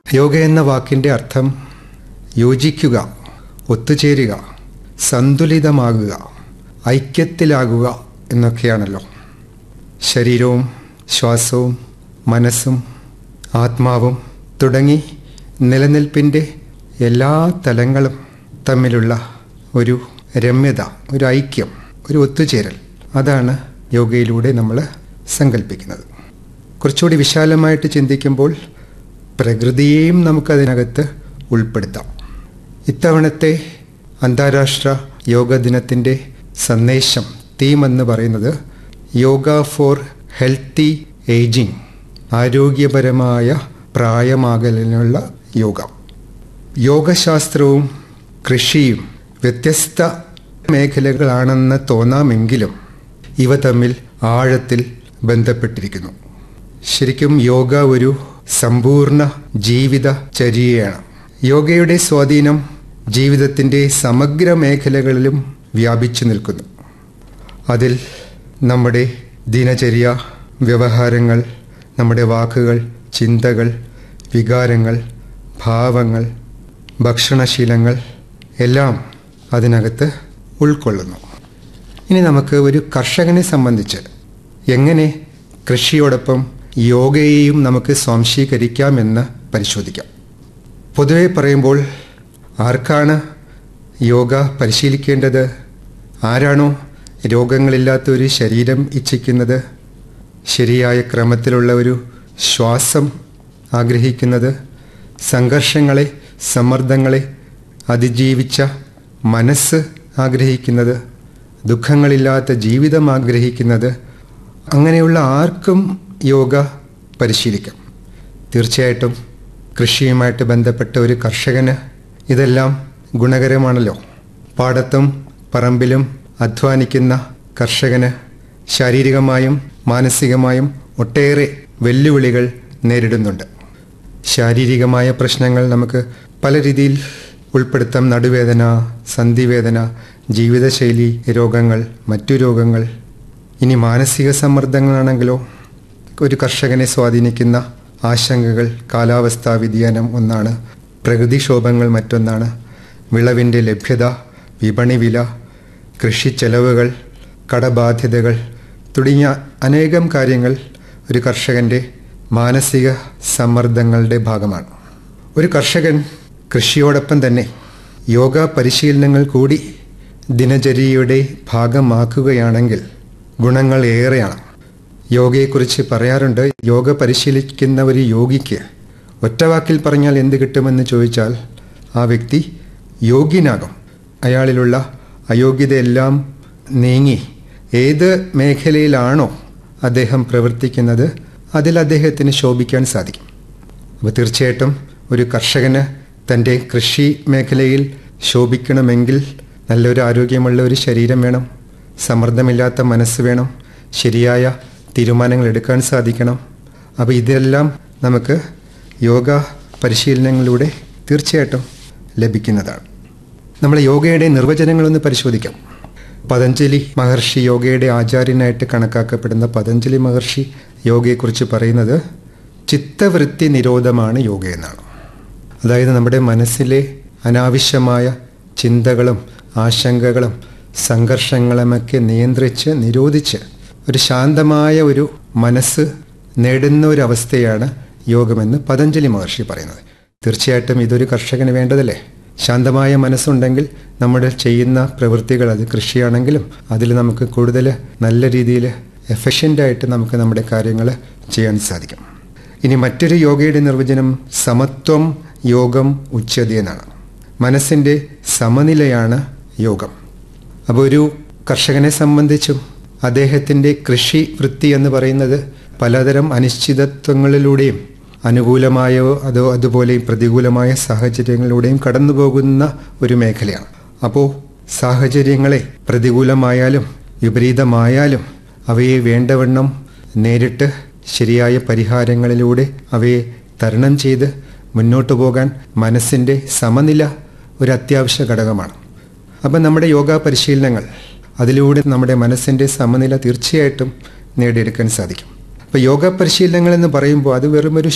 യോഗ എന്ന വാക്കിൻ്റെ അർത്ഥം യോജിക്കുക ഒത്തുചേരുക സന്തുലിതമാകുക ഐക്യത്തിലാകുക എന്നൊക്കെയാണല്ലോ ശരീരവും ശ്വാസവും മനസ്സും ആത്മാവും തുടങ്ങി നിലനിൽപ്പിൻ്റെ എല്ലാ തലങ്ങളും തമ്മിലുള്ള ഒരു രമ്യത ഒരു ഐക്യം ഒരു ഒത്തുചേരൽ അതാണ് യോഗയിലൂടെ നമ്മൾ സങ്കല്പിക്കുന്നത് കുറച്ചുകൂടി വിശാലമായിട്ട് ചിന്തിക്കുമ്പോൾ പ്രകൃതിയെയും നമുക്കതിനകത്ത് ഉൾപ്പെടുത്താം ഇത്തവണത്തെ അന്താരാഷ്ട്ര യോഗ ദിനത്തിൻ്റെ സന്ദേശം തീം എന്ന് പറയുന്നത് യോഗ ഫോർ ഹെൽത്തി ഏജിങ് ആരോഗ്യപരമായ പ്രായമാകലിനുള്ള യോഗ യോഗശാസ്ത്രവും കൃഷിയും വ്യത്യസ്ത മേഖലകളാണെന്ന് തോന്നാമെങ്കിലും ഇവ തമ്മിൽ ആഴത്തിൽ ബന്ധപ്പെട്ടിരിക്കുന്നു ശരിക്കും യോഗ ഒരു സമ്പൂർണ്ണ ജീവിതചര്യയാണ് യോഗയുടെ സ്വാധീനം ജീവിതത്തിൻ്റെ സമഗ്ര മേഖലകളിലും വ്യാപിച്ചു നിൽക്കുന്നു അതിൽ നമ്മുടെ ദിനചര്യ വ്യവഹാരങ്ങൾ നമ്മുടെ വാക്കുകൾ ചിന്തകൾ വികാരങ്ങൾ ഭാവങ്ങൾ ഭക്ഷണശീലങ്ങൾ എല്ലാം അതിനകത്ത് ഉൾക്കൊള്ളുന്നു ഇനി നമുക്ക് ഒരു കർഷകനെ സംബന്ധിച്ച് എങ്ങനെ കൃഷിയോടൊപ്പം യോഗയെയും നമുക്ക് സ്വാംശീകരിക്കാമെന്ന് പരിശോധിക്കാം പൊതുവെ പറയുമ്പോൾ ആർക്കാണ് യോഗ പരിശീലിക്കേണ്ടത് ആരാണോ രോഗങ്ങളില്ലാത്ത ഒരു ശരീരം ഇച്ഛിക്കുന്നത് ശരിയായ ക്രമത്തിലുള്ള ഒരു ശ്വാസം ആഗ്രഹിക്കുന്നത് സംഘർഷങ്ങളെ സമ്മർദ്ദങ്ങളെ അതിജീവിച്ച മനസ്സ് ആഗ്രഹിക്കുന്നത് ദുഃഖങ്ങളില്ലാത്ത ജീവിതം ആഗ്രഹിക്കുന്നത് അങ്ങനെയുള്ള ആർക്കും യോഗ പരിശീലിക്കാം തീർച്ചയായിട്ടും കൃഷിയുമായിട്ട് ബന്ധപ്പെട്ട ഒരു കർഷകന് ഇതെല്ലാം ഗുണകരമാണല്ലോ പാടത്തും പറമ്പിലും അധ്വാനിക്കുന്ന കർഷകന് ശാരീരികമായും മാനസികമായും ഒട്ടേറെ വെല്ലുവിളികൾ നേരിടുന്നുണ്ട് ശാരീരികമായ പ്രശ്നങ്ങൾ നമുക്ക് പല രീതിയിൽ ഉൾപ്പെടുത്താം നടുവേദന സന്ധിവേദന ജീവിതശൈലി രോഗങ്ങൾ മറ്റു രോഗങ്ങൾ ഇനി മാനസിക സമ്മർദ്ദങ്ങളാണെങ്കിലോ ഒരു കർഷകനെ സ്വാധീനിക്കുന്ന ആശങ്കകൾ കാലാവസ്ഥാ വ്യതിയാനം ഒന്നാണ് പ്രകൃതിക്ഷോഭങ്ങൾ മറ്റൊന്നാണ് വിളവിൻ്റെ ലഭ്യത വിപണി വില കൃഷി ചെലവുകൾ കടബാധ്യതകൾ തുടങ്ങിയ അനേകം കാര്യങ്ങൾ ഒരു കർഷകൻ്റെ മാനസിക സമ്മർദ്ദങ്ങളുടെ ഭാഗമാണ് ഒരു കർഷകൻ കൃഷിയോടൊപ്പം തന്നെ യോഗ പരിശീലനങ്ങൾ കൂടി ദിനചര്യയുടെ ഭാഗമാക്കുകയാണെങ്കിൽ ഗുണങ്ങൾ ഏറെയാണ് യോഗയെക്കുറിച്ച് പറയാറുണ്ട് യോഗ പരിശീലിക്കുന്ന ഒരു യോഗിക്ക് ഒറ്റവാക്കിൽ പറഞ്ഞാൽ എന്ത് കിട്ടുമെന്ന് ചോദിച്ചാൽ ആ വ്യക്തി യോഗ്യനാകും അയാളിലുള്ള അയോഗ്യതയെല്ലാം നീങ്ങി ഏത് മേഖലയിലാണോ അദ്ദേഹം പ്രവർത്തിക്കുന്നത് അതിൽ അദ്ദേഹത്തിന് ശോഭിക്കാൻ സാധിക്കും അപ്പോൾ തീർച്ചയായിട്ടും ഒരു കർഷകന് തൻ്റെ കൃഷി മേഖലയിൽ ശോഭിക്കണമെങ്കിൽ നല്ലൊരു ആരോഗ്യമുള്ള ഒരു ശരീരം വേണം സമ്മർദ്ദമില്ലാത്ത മനസ്സ് വേണം ശരിയായ തീരുമാനങ്ങൾ എടുക്കാൻ സാധിക്കണം അപ്പോൾ ഇതെല്ലാം നമുക്ക് യോഗ പരിശീലനങ്ങളിലൂടെ തീർച്ചയായിട്ടും ലഭിക്കുന്നതാണ് നമ്മൾ യോഗയുടെ നിർവചനങ്ങളൊന്ന് പരിശോധിക്കാം പതഞ്ജലി മഹർഷി യോഗയുടെ ആചാര്യനായിട്ട് കണക്കാക്കപ്പെടുന്ന പതഞ്ജലി മഹർഷി യോഗയെക്കുറിച്ച് പറയുന്നത് ചിത്തവൃത്തി നിരോധമാണ് യോഗ എന്നാണ് അതായത് നമ്മുടെ മനസ്സിലെ അനാവശ്യമായ ചിന്തകളും ആശങ്കകളും സംഘർഷങ്ങളുമൊക്കെ നിയന്ത്രിച്ച് നിരോധിച്ച് ഒരു ശാന്തമായ ഒരു മനസ്സ് നേടുന്ന ഒരു അവസ്ഥയാണ് യോഗമെന്ന് പതഞ്ജലി മഹർഷി പറയുന്നത് തീർച്ചയായിട്ടും ഇതൊരു കർഷകന് വേണ്ടതല്ലേ ശാന്തമായ മനസ്സുണ്ടെങ്കിൽ നമ്മൾ ചെയ്യുന്ന പ്രവൃത്തികൾ അത് കൃഷിയാണെങ്കിലും അതിൽ നമുക്ക് കൂടുതൽ നല്ല രീതിയിൽ എഫിഷ്യൻ്റായിട്ട് നമുക്ക് നമ്മുടെ കാര്യങ്ങൾ ചെയ്യാൻ സാധിക്കും ഇനി മറ്റൊരു യോഗയുടെ നിർവചനം സമത്വം യോഗം ഉച്ചതി എന്നാണ് മനസ്സിൻ്റെ സമനിലയാണ് യോഗം അപ്പോൾ ഒരു കർഷകനെ സംബന്ധിച്ചും അദ്ദേഹത്തിൻ്റെ കൃഷി വൃത്തി എന്ന് പറയുന്നത് പലതരം അനിശ്ചിതത്വങ്ങളിലൂടെയും അനുകൂലമായോ അതോ അതുപോലെ പ്രതികൂലമായ സാഹചര്യങ്ങളിലൂടെയും കടന്നു പോകുന്ന ഒരു മേഖലയാണ് അപ്പോൾ സാഹചര്യങ്ങളെ പ്രതികൂലമായാലും വിപരീതമായാലും അവയെ വേണ്ടവണ്ണം നേരിട്ട് ശരിയായ പരിഹാരങ്ങളിലൂടെ അവയെ തരണം ചെയ്ത് മുന്നോട്ട് പോകാൻ മനസ്സിൻ്റെ സമനില ഒരു അത്യാവശ്യ ഘടകമാണ് അപ്പം നമ്മുടെ യോഗ പരിശീലനങ്ങൾ അതിലൂടെ നമ്മുടെ മനസ്സിൻ്റെ സമനില തീർച്ചയായിട്ടും നേടിയെടുക്കാൻ സാധിക്കും അപ്പോൾ യോഗ പരിശീലനങ്ങൾ എന്ന് പറയുമ്പോൾ അത് വെറും ഒരു